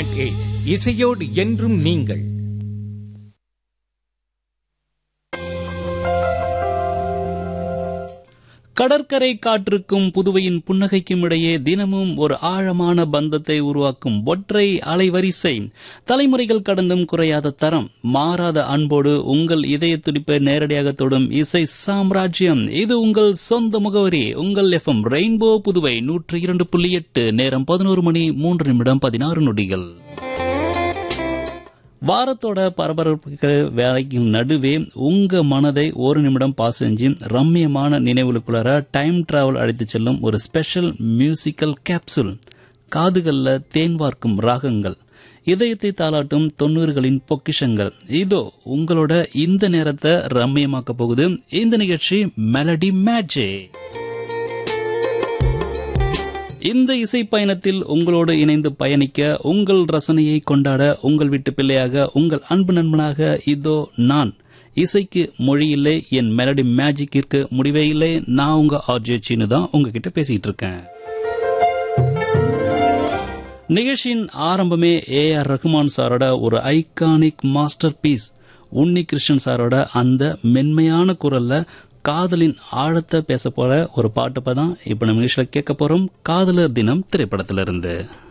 point eight இசையோடு என்றும் நீங்கள் கடற்கரை காற்றுக்கும் புதுவையின் புன்னகைக்கும் இடையே தினமும் ஒரு ஆழமான பந்தத்தை உருவாக்கும் ஒற்றை அலைவரிசை தலைமுறைகள் கடந்தும் குறையாத தரம் மாறாத அன்போடு உங்கள் இதய துடிப்பை நேரடியாக தொடும் இசை சாம்ராஜ்யம் இது உங்கள் சொந்த முகவரி உங்கள் எஃப்எம் ரெயின்போ புதுவை நூற்றி இரண்டு புள்ளி எட்டு நேரம் பதினோரு மணி மூன்று நிமிடம் பதினாறு நொடிகள் வாரத்தோட பரபரப்புக்கு வேலைக்கும் நடுவே உங்க மனதை ஒரு நிமிடம் பாஸ் செஞ்சு ரம்மியமான நினைவுகளுக்குள்ளார டைம் டிராவல் அழைத்து செல்லும் ஒரு ஸ்பெஷல் மியூசிக்கல் கேப்சூல் காதுகள்ல தேன் வார்க்கும் ராகங்கள் இதயத்தை தாளாட்டும் தொண்ணூறுகளின் பொக்கிஷங்கள் இதோ உங்களோட இந்த நேரத்தை ரம்மியமாக்க போகுது இந்த நிகழ்ச்சி மெலடி மேஜிக் இந்த இசை பயணத்தில் உங்களோடு இணைந்து பயணிக்க உங்கள் ரசனையை கொண்டாட உங்கள் வீட்டு பிள்ளையாக உங்கள் அன்பு நண்பனாக இதோ நான் இசைக்கு மொழி இல்லை என் மெலடி மேஜிக்கிற்கு முடிவே இல்லை நான் உங்க ஆர்ஜே சீனு தான் உங்ககிட்ட பேசிட்டு இருக்கேன் நிகழ்ச்சியின் ஆரம்பமே ஏ ஆர் ரஹ்மான் சாரோட ஒரு iconic masterpiece Unni Krishnan சாரோட அந்த மென்மையான குரல்ல காதலின் ஆழத்தை பேச போற ஒரு பாட்டு தான் இப்ப நம்ம நிகழ்ச்சியில கேட்க போறோம் காதலர் தினம் திரைப்படத்திலிருந்து